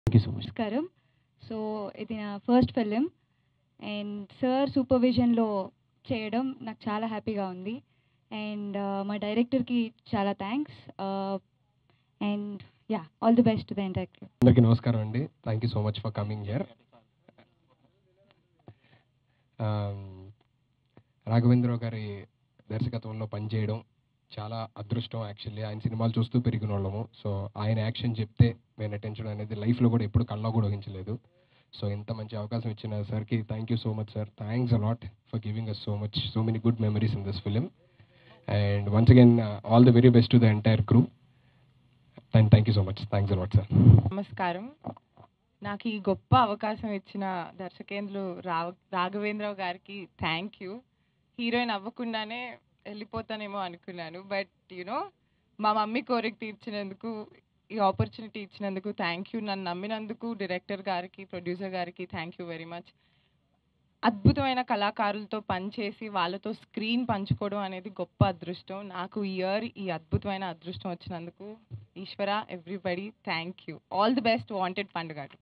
thank you so much నమస్కారం so ఇది నా ఫస్ట్ ఫిలిం అండ్ సార్ సూపర్విజన్లో చేయడం నాకు చాలా హ్యాపీగా ఉంది అండ్ మా డైరెక్టర్కి చాలా thanks and yeah all the best the entire అందరికీ నమస్కారం అండి thank you so much for coming here Raghavendra Rao గారి దర్శకత్వంలో పనిచేయడం చాలా అదృష్టం యాక్చువల్లీ ఆయన సినిమాలు చూస్తూ పెరిగిన వాళ్ళము సో ఆయన యాక్షన్ చెప్తే మేము నటించడం అనేది లైఫ్లో కూడా ఎప్పుడు కళ్ళలో కూడా ఊహించలేదు సో ఎంత మంచి అవకాశం ఇచ్చిన సార్కి thank you so much sir thanks a lot for giving us so much so many good memories in this film and once again all the very best to the entire crew and thank you so much thanks a lot sir నమస్కారం నాకు ఈ గొప్ప అవకాశం ఇచ్చిన దర్శకేంద్రులు రావ రాఘవేంద్రరావు గారికి thank you heroine అవ్వకుండానే వెళ్ళిపోతానేమో అనుకున్నాను బట్ యునో మా మమ్మీ కోరిక తీర్చినందుకు ఈ ఆపర్చునిటీ ఇచ్చినందుకు థ్యాంక్ యూ నన్ను నమ్మినందుకు డైరెక్టర్ గారికి ప్రొడ్యూసర్ గారికి థ్యాంక్ యూ వెరీ మచ్ అద్భుతమైన కళాకారులతో పనిచేసి వాళ్ళతో స్క్రీన్ పంచుకోవడం అనేది గొప్ప అదృష్టం నాకు ఈ ఇయర్ ఈ అద్భుతమైన అదృష్టం వచ్చినందుకు Eshwara everybody thank you all the best wanted పండుగ